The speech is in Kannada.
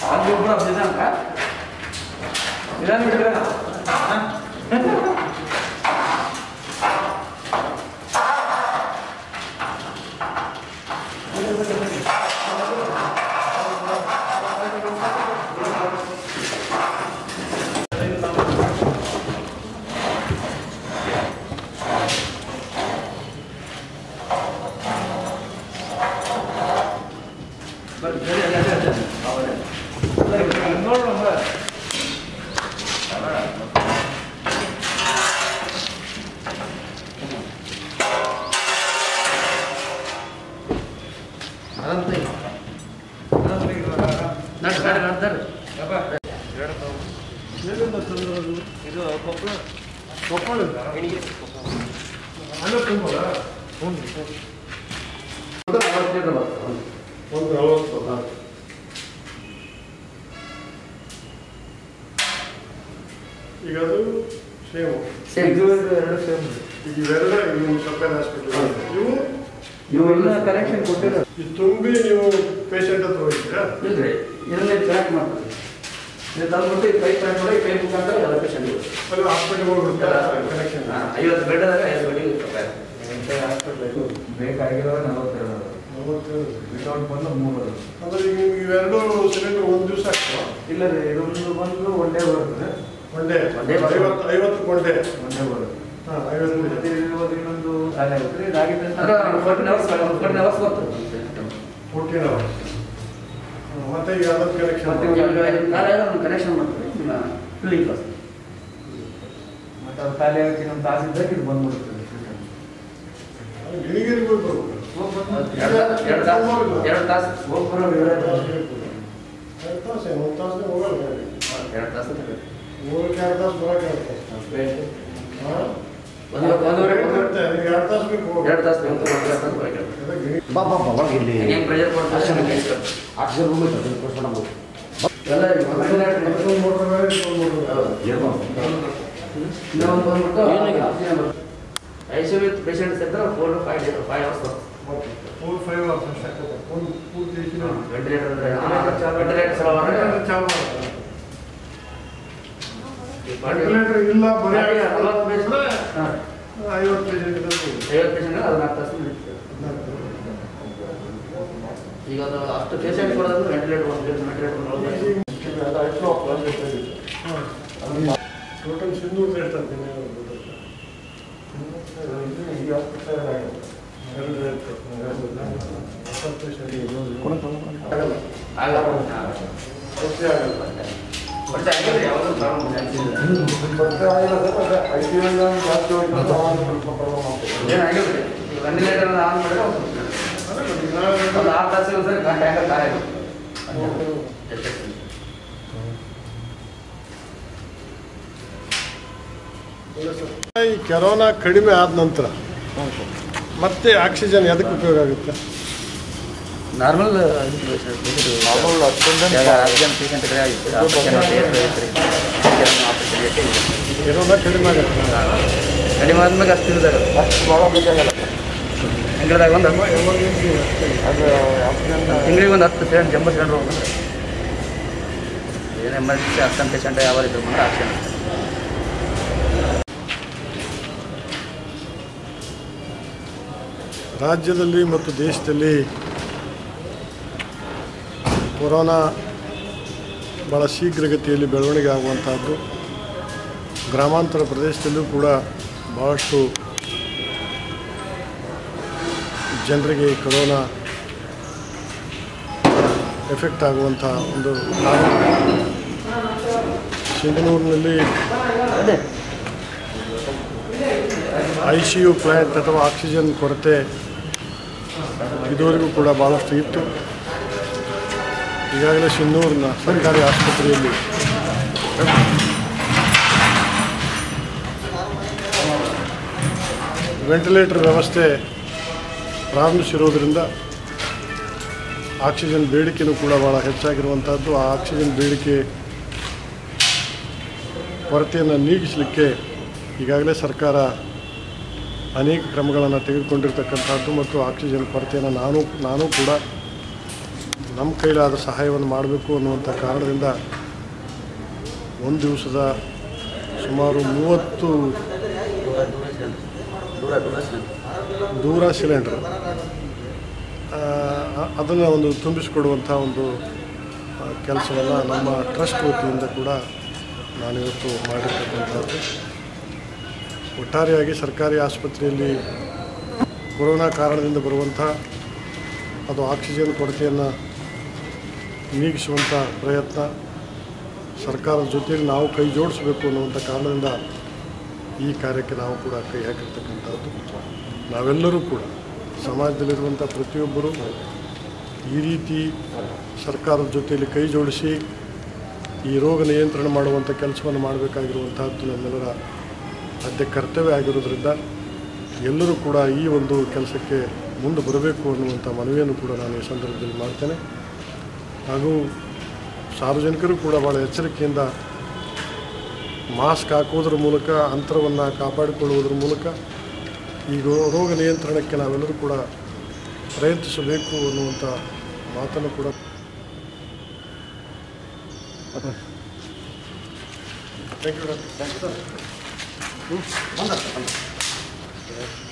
ಅದು ಒಬ್ಬರು ನಿಧಾನಕ ನಿಧಾನ ಬಿಟ್ಟಿರ ನೋಡೋಣ ನಡ್ ನಡ್ ನಡ್ದಾರ ಎಲ್ಲಿಂದ ತಂದಿರೋದು ಇದು ಕೊಪ್ಪಳ ಕೊಪ್ಪಳಿಂದ ಅಲ್ಲೇ ತುಂಬೋದ ಒಂದು ನಲವತ್ತು ಈಗ ಅದು ಸೇಮ್ ಸೇಮ್ ಎರಡು ಸೇಮ್ ಈಗ ಇವೆಲ್ಲ ಇವು ಸರ್ಕಾರಿ ಹಾಸ್ಪಿಟಲ್ ಇವು ಇವು ಎಲ್ಲ ಕನೆಕ್ಷನ್ ಕೊಟ್ಟಿರೋ ಇದು ತುಂಬಿ ನೀವು ಪೇಷಂಟ್ ಹತ್ರ ಹೋಗಿದ್ದೀರಾ ಇಲ್ರಿ ಇದನ್ನೇ ಕನೆಕ್ಟ್ ಮಾಡ್ತಾರೆ ಇದು ತಂದ್ಬಿಟ್ಟು ಇದು ಕೈ ಕನೆಕ್ಟ್ ಮಾಡಿ ಕೈ ಮುಖಾಂತರ ಎಲ್ಲ ಪೇಷಂಟ್ ಅಲ್ಲಿ ಹಾಸ್ಪಿಟಲ್ ಹೋಗ್ಬಿಡ್ತಾರೆ ಕನೆಕ್ಷನ್ ಐವತ್ತು ಬೆಡ್ ಅದಾಗ ಐವತ್ತು ಬೆಡ್ಡಿಗೆ ಹಾಸ್ಪಿಟಲ್ ಇದು ಬೇಕಾಗಿರೋ ನಲವತ್ತೆರಡು ನಲವತ್ತೇಳು ವಿತೌಟ್ ಬಂದು ಮೂರು ಅದು. ಅಂದ್ರೆ ಈಗ ನಿಮ್ಗೆ ಇವೆರಡು ಸಿಲಿಂಡರ್ ಒಂದು ದಿವಸ ಆಗ್ತವ ಇಲ್ಲ ರೀ ಇದೊಂದು ಬಂದು ಒನ್ ಡೇ ಬರ್ತದೆ ಒಂದೇ One day ಬರ್ತದೆ. ಐವತ್ತು ಐವತ್ತು ಕೊಂಡೆ ಒನ್ ಡೇ ಬರುತ್ತೆ ಹಾಂ ಐವತ್ತು ಮತ್ತೆ ಇವಾಗ ಇನ್ನೊಂದು ಖಾಲಿ ಆಗುತ್ತೆ ರೀ ಇದಾಗಿತ್ತು ಅಂದ್ರೆ ಫೋರ್ಟಿನ್ ಅವರ್ಸ್ ಫೋರ್ಟಿನ್ ಅವರ್ಸ್ ಬರ್ತದೆ ಫೋರ್ಟೀನ್ ಅವರ್ಸ್ ಮತ್ತೆ ಈಗ ಅದಕ್ಕೆ ಕನೆಕ್ಷನ್ ಮತ್ತೆ ನಾಳೆ ಒಂದು ಕನೆಕ್ಷನ್ ಮಾಡ್ತೀವಿ ನಿಮ್ಮ ಫಿಲ್ಲಿಂಗ್ ಕ್ಲಾಸ್ ಮತ್ತೆ ಅದು ಖಾಲಿ ಆಗುತ್ತೆ ಇನ್ನೊಂದು ತಾಸು ಇದ್ದಾಗ ಇದು ಬಂದ್ಬಿಡುತ್ತೆ ಗಿಣಿಗಿರಿ ಬರ್ಬೇಕು ಎರಡು ಎರಡು ತಾಸು ಎರಡು ತಾಸು ಹೋಗಿ ಬರೋ ಎರಡು ಎರಡು ತಾಸು ಏನು ಒಂದು ತಾಸು ಹೋಗಲ್ಲ ಗಾಡಿ ಎರಡು ತಾಸು ಹೋಗಕ್ಕೆ ಎರಡು ತಾಸು ಬರೋಕೆ ಎರಡು ತಾಸು ಹಾಂ ಒಂದು ಒಂದೂವರೆ ಒಂದೂವರೆ ಈಗ ಎರಡು ತಾಸು ಬೇಕು ಹೋಗಿ ಎರಡು ತಾಸು ಬೇಕು ಒಂದು ತಾಸು ಬೇಕು ಅದೇ ಗಿಣಿ ಬಾ ಬಾ ಬಾ ಇಲ್ಲಿ ಹೆಂಗೆ ಪ್ರೆಷರ್ ಕೊಡ್ತಾರೆ ಆಕ್ಸಿಜನ್ ರೂಮ್ ಐತೆ ಅದನ್ನ ತೋರ್ಸ್ಕೊಂಡು ನಮ್ಗೆ. ಎಲ್ಲ ಈಗ ಮೊದಲನೇ ಮತ್ತೊಂದು ಮೋಟ್ರ್ ಬೇರೆ ಇನ್ನೊಂದು ಮೋಟ್ರ್ ಬೇರೆ ಏನು ಮಾಡ್ಬೇಕು? ಇನ್ನೊಂದು ಬಂದ್ಬಿಟ್ಟು ಐ ಸಿ ವಿತ್ ಪೇಷಂಟ್ಸ್ ಇದ್ರೆ four five day five hours ಬರ್ತದೆ ಫೋರ್ ಫೈವ್ ಅವರ್ಸ್ ಅಷ್ಟೇ ಒಂದು ಪೂರ್ತಿ ವೆಂಟಿಲೇಟರ್ ಅಂದ್ರೆ ವೆಂಟಿಲೇಟರ್ ಸಲ ವೆಂಟಿಲೇಟರ್ ಚಾಲು ಮಾಡ್ತಾರೆ. ವೆಂಟಿಲೇಟರ್ ಇಲ್ಲ ಬರೀ ನಲವತ್ತು ಪೇಷಂಟ್ ಐವತ್ತು ಪೇಷಂಟ್ ಇದ್ದಾರೆ ಐವತ್ತು ಪೇಷಂಟ್ ಹದಿನಾಲ್ಕು ತಾಸು ನಡೀತದೆ ಈಗ ಅದು ಅಷ್ಟು ಪೇಷಂಟ್ ಕೊಡೋದು ವೆಂಟಿಲೇಟರ್ ಒಂದು ವೆಂಟಿಲೇಟರ್ ಟೋಟಲ್ ಸಿಂಧೂರು ಎಷ್ಟು ಎರಡು ಇರುತ್ತೆ. ಹತ್ತು patient. ಆಗಲ್ಲ ಜಾಸ್ತಿ ಆಗಲ್ಲ ಬಟ್ ಆಗಿದ್ರೆ ಯಾವುದು ಪ್ರಾಬ್ಲಮ್ ಏನಾಗಿಲ್ಲ ಈಗ ವೆಂಟಿಲೇಟರ್ ಆನ್ ಮಾಡಿದ್ರೆ ಒಂದು ಅದೇ ಮತ್ತೆ ಈಗ ನಾಳೆ ಒಂದು ಆರು ತಾಸು ಸರಿ ಗಂಟೆ ಹಾಕಿ ಖಾಲಿ ಈ ಕೊರೋನಾ ಕಡಿಮೆ ಆದ ನಂತರ ಮತ್ತೆ ಆಕ್ಸಿಜನ್ ಎದಕ್ಕೆ ಉಪಯೋಗ ಆಗುತ್ತೆ ನಾರ್ಮಲ್ ಕೊರೋನಾ ಕಡಿಮೆ ಆಗುತ್ತೆ ಕಡಿಮೆ ಆದ್ಮೇಲೆ ಅಷ್ಟು ಇರ್ತಾರೆ ತಿಂಗಳದಾಗ ಒಂದು ತಿಂಗಳಿಗೆ ಒಂದು ಹತ್ತು ಪೇಷಂಟ್ ಎಂಬತ್ತು ಸಿಲಿಂಡರ್ ಹೋಗ್ತಾರೆ ಏನು ಎಮರ್ಜೆನ್ಸಿ ಹತ್ತು ಪೇಷಂಟ್ ಯಾವ ಇದ್ರು ಬಂದ್ರೆ ಆಕ್ಷನ್ ರಾಜ್ಯದಲ್ಲಿ ಮತ್ತು ದೇಶದಲ್ಲಿ ಕೊರೋನಾ ಭಾಳ ಶೀಘ್ರಗತಿಯಲ್ಲಿ ಬೆಳವಣಿಗೆ ಆಗುವಂಥದ್ದು ಗ್ರಾಮಾಂತರ ಪ್ರದೇಶದಲ್ಲೂ ಕೂಡ ಭಾಳಷ್ಟು ಜನರಿಗೆ ಈ ಕೊರೋನಾ ಎಫೆಕ್ಟ್ ಆಗುವಂಥ ಒಂದು ಕಾರಣ ಸಿಂಧನೂರಿನಲ್ಲಿ ಐ ಸಿ ಯು ಪ್ಲ್ಯಾಂಟ್ ಅಥವಾ ಆಕ್ಸಿಜನ್ ಕೊರತೆ ಇದುವರೆಗೂ ಕೂಡ ಭಾಳಷ್ಟು ಇತ್ತು ಈಗಾಗಲೇ ಸಿನ್ನೂರಿನ ಸರ್ಕಾರಿ ಆಸ್ಪತ್ರೆಯಲ್ಲಿ ವೆಂಟಿಲೇಟರ್ ವ್ಯವಸ್ಥೆ ಪ್ರಾರಂಭಿಸಿರೋದ್ರಿಂದ ಆಕ್ಸಿಜನ್ ಬೇಡಿಕೆನೂ ಕೂಡ ಭಾಳ ಹೆಚ್ಚಾಗಿರುವಂಥದ್ದು ಆ ಆಕ್ಸಿಜನ್ ಬೇಡಿಕೆ ಕೊರತೆಯನ್ನು ನೀಗಿಸಲಿಕ್ಕೆ ಈಗಾಗಲೇ ಸರ್ಕಾರ ಅನೇಕ ಕ್ರಮಗಳನ್ನು ತೆಗೆದುಕೊಂಡಿರ್ತಕ್ಕಂಥದ್ದು ಮತ್ತು ಆಕ್ಸಿಜನ್ ಕೊರತೆಯನ್ನು ನಾನು ನಾನು ಕೂಡ ನಮ್ಮ ಕೈಲಾದ ಸಹಾಯವನ್ನು ಮಾಡಬೇಕು ಅನ್ನುವಂಥ ಕಾರಣದಿಂದ ಒಂದು ದಿವಸದ ಸುಮಾರು ಮೂವತ್ತು ದೂರ ದೂರ ಸಿಲಿಂಡರ್ ದೂರ ಸಿಲಿಂಡ್ರ್ ಅದನ್ನು ಒಂದು ತುಂಬಿಸಿಕೊಡುವಂಥ ಒಂದು ಕೆಲಸವನ್ನು ನಮ್ಮ ಟ್ರಸ್ಟ್ ವತಿಯಿಂದ ಕೂಡ ನಾನಿವತ್ತು ಮಾಡಿರ್ತಕ್ಕಂಥದ್ದು ಒಟ್ಟಾರೆಯಾಗಿ ಸರ್ಕಾರಿ ಆಸ್ಪತ್ರೆಯಲ್ಲಿ ಕೊರೋನಾ ಕಾರಣದಿಂದ ಬರುವಂಥ ಅದು ಆಕ್ಸಿಜನ್ ಕೊರತೆಯನ್ನು ನೀಗಿಸುವಂಥ ಪ್ರಯತ್ನ ಸರ್ಕಾರದ ಜೊತೆಯಲ್ಲಿ ನಾವು ಕೈ ಜೋಡಿಸಬೇಕು ಅನ್ನುವಂಥ ಕಾರಣದಿಂದ ಈ ಕಾರ್ಯಕ್ಕೆ ನಾವು ಕೂಡ ಕೈ ಹಾಕಿರ್ತಕ್ಕಂಥದ್ದು ನಾವೆಲ್ಲರೂ ಕೂಡ ಸಮಾಜದಲ್ಲಿರುವಂಥ ಪ್ರತಿಯೊಬ್ಬರು ಈ ರೀತಿ ಸರ್ಕಾರದ ಜೊತೆಯಲ್ಲಿ ಕೈ ಜೋಡಿಸಿ ಈ ರೋಗ ನಿಯಂತ್ರಣ ಮಾಡುವಂಥ ಕೆಲಸವನ್ನು ಮಾಡಬೇಕಾಗಿರುವಂತಹದ್ದು ನಮ್ಮೆಲ್ಲರ ಆದ್ಯ ಕರ್ತವ್ಯ ಆಗಿರೋದ್ರಿಂದ ಎಲ್ಲರೂ ಕೂಡ ಈ ಒಂದು ಕೆಲಸಕ್ಕೆ ಮುಂದೆ ಬರಬೇಕು ಅನ್ನುವಂಥ ಮನವಿಯನ್ನು ಕೂಡ ನಾನು ಈ ಸಂದರ್ಭದಲ್ಲಿ ಮಾಡ್ತೇನೆ ಹಾಗೂ ಸಾರ್ವಜನಿಕರು ಕೂಡ ಭಾಳ ಎಚ್ಚರಿಕೆಯಿಂದ ಮಾಸ್ಕ್ ಹಾಕೋದ್ರ ಮೂಲಕ ಅಂತರವನ್ನು ಕಾಪಾಡಿಕೊಳ್ಳುವುದರ ಮೂಲಕ ಈ ರೋ- ರೋಗ ನಿಯಂತ್ರಣಕ್ಕೆ ನಾವೆಲ್ಲರೂ ಕೂಡ ಪ್ರಯತ್ನಿಸಬೇಕು ಅನ್ನುವಂಥ ಮಾತನ್ನು ಕೂಡ ಥ್ಯಾಂಕ್ ಯು ಡಾಕ್ಟರ್ ಬಂದ